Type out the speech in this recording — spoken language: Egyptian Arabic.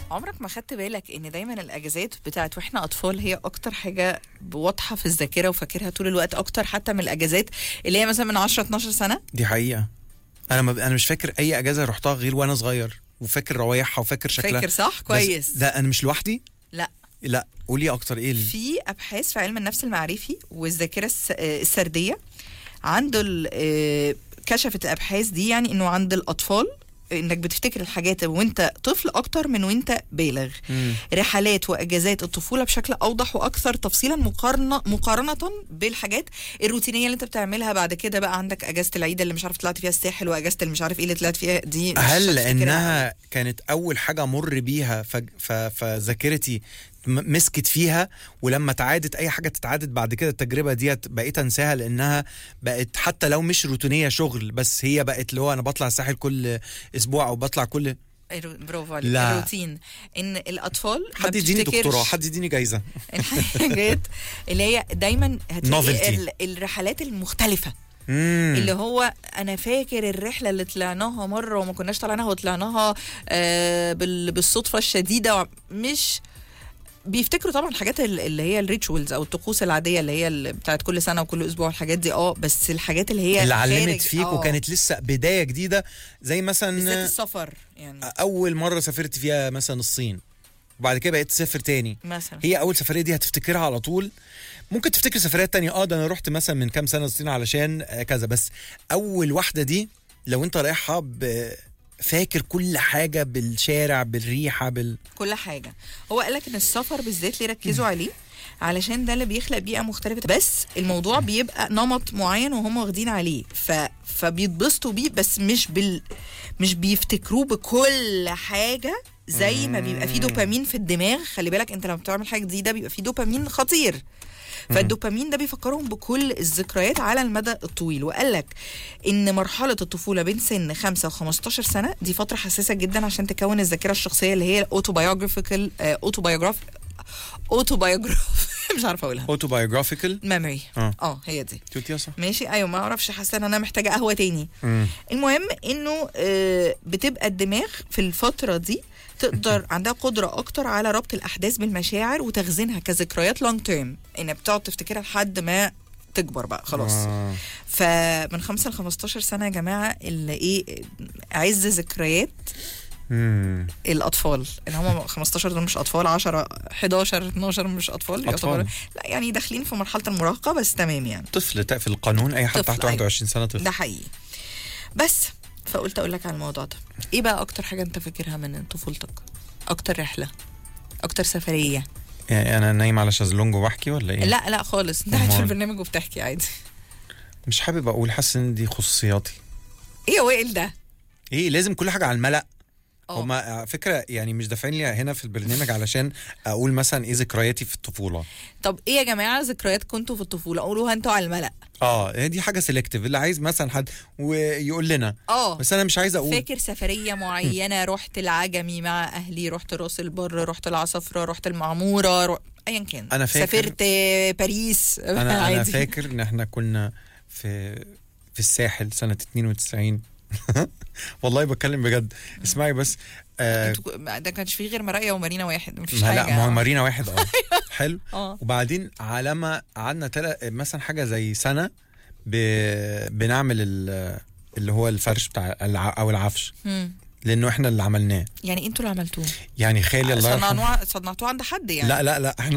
عمرك ما خدت بالك ان دايما الاجازات بتاعت واحنا اطفال هي اكتر حاجه واضحه في الذاكره وفاكرها طول الوقت اكتر حتى من الاجازات اللي هي مثلا من 10 12 سنه دي حقيقه انا ما انا مش فاكر اي اجازه رحتها غير وانا صغير وفاكر روايحها وفاكر شكلها فاكر صح بس كويس ده انا مش لوحدي لا لا قولي اكتر ايه ال- في ابحاث في علم النفس المعرفي والذاكره الس- آه، السرديه عند ال- آه، كشفت الابحاث دي يعني انه عند الاطفال انك بتفتكر الحاجات وانت طفل اكتر من وانت بالغ مم. رحلات واجازات الطفوله بشكل اوضح واكثر تفصيلا مقارنه مقارنه بالحاجات الروتينيه اللي انت بتعملها بعد كده بقى عندك اجازه العيد اللي مش عارف طلعت فيها الساحل واجازه اللي مش عارف ايه اللي طلعت فيها دي مش هل هتفتكرها. لانها كانت اول حاجه مر بيها فج- ف- فذاكرتي م- مسكت فيها ولما اتعادت اي حاجه تتعادت بعد كده التجربه ديت بقيت انساها لانها بقت حتى لو مش روتينيه شغل بس هي بقت اللي هو انا بطلع الساحل كل اسبوع او بطلع كل الرو- برافو عليك لا. الروتين ان الاطفال ما حد يديني بتفتكرش دكتوراه حد يديني جايزه الحاجات اللي هي دايما هتلاقي Novelty. ال- الرحلات المختلفه مم. اللي هو انا فاكر الرحله اللي طلعناها مره وما كناش طالعينها وطلعناها آه بال- بالصدفه الشديده وع- مش بيفتكروا طبعا الحاجات ال- اللي هي الريتشوالز او الطقوس العاديه اللي هي ال- بتاعت كل سنه وكل اسبوع الحاجات دي اه بس الحاجات اللي هي اللي خارج- علمت فيك آه، وكانت لسه بدايه جديده زي بالذات مثلا السفر يعني اول مره سافرت فيها مثلا الصين وبعد كده بقيت تسافر تاني مثلا هي اول سفريه دي هتفتكرها على طول ممكن تفتكر سفريات تانية اه ده انا رحت مثلا من كام سنه الصين علشان آه، كذا بس اول واحده دي لو انت رايحها ب- فاكر كل حاجه بالشارع بالريحه بال كل حاجه هو قال لك ان السفر بالذات ليه ركزوا عليه علشان ده اللي بيخلق بيئه مختلفه بس الموضوع بيبقى نمط معين وهم واخدين عليه ف... فبيتبسطوا بيه بس مش بال مش بيفتكروه بكل حاجه زي ما بيبقى فيه دوبامين في الدماغ خلي بالك انت لما بتعمل حاجه جديده بيبقى فيه دوبامين خطير فالدوبامين ده بيفكرهم بكل الذكريات على المدى الطويل وقال لك ان مرحله الطفوله بين سن 5 و 15 سنه دي فتره حساسه جدا عشان تكون الذاكره الشخصيه اللي هي الاوتوبايوجرافيكال اوتوبايوجراف اوتوبايوجراف مش عارفه اقولها اوتوبايوجرافيكال ميموري اه. اه هي دي قلت يا صح ماشي ايوه ما اعرفش حاسه ان انا محتاجه قهوه تاني مم. المهم انه آه، بتبقى الدماغ في الفتره دي تقدر عندها قدره اكتر على ربط الاحداث بالمشاعر وتخزينها كذكريات لونج تيرم انها بتقعد تفتكرها لحد ما تكبر بقى خلاص آه. فمن 5 ل 15 سنه يا جماعه اللي ايه عز ذكريات مم. الاطفال اللي هم 15 دول مش اطفال 10 11 12 مش اطفال أطفال. يعتبروا- لا يعني داخلين في مرحله المراهقه بس تمام يعني طفل تا- في القانون اي حد طفل، تحت أيوة. 21 سنه طفل ده حقيقي بس فقلت اقول لك على الموضوع ده ايه بقى اكتر حاجه انت فاكرها من طفولتك اكتر رحله اكتر سفريه يعني انا نايم على شازلونج وبحكي ولا ايه لا لا خالص انت قاعد في أمال. البرنامج وبتحكي عادي مش حابب اقول حاسس ان دي خصوصياتي ايه يا وائل ده ايه لازم كل حاجه على الملأ اه. هما على فكره يعني مش دافعين لي هنا في البرنامج علشان اقول مثلا ايه ذكرياتي في الطفوله طب ايه يا جماعه ذكريات كنتوا في الطفوله قولوها انتوا على الملأ اه هي دي حاجه سيلكتيف اللي عايز مثلا حد ويقول لنا اه بس انا مش عايز اقول فاكر سفريه معينه رحت العجمي مع اهلي رحت راس البر رحت العصفره رحت المعموره رو... ايا كان أنا فاكر- سافرت باريس انا انا عادي. فاكر ان احنا كنا في في الساحل سنه 92 والله بتكلم بجد اسمعي بس آه انتوا- ده كانش فيه غير مرايا ومارينا واحد مفيش ما حاجه لا ما هو مارينا واحد اه حلو اه وبعدين على ما قعدنا تل... مثلا حاجه زي سنه ب... بنعمل ال... اللي هو الفرش بتاع الع... او العفش مم. لانه احنا اللي عملناه يعني انتوا اللي عملتوه يعني خالي الله يرحمه صنعتوه صنعتوه عند حد يعني لا لا لا احنا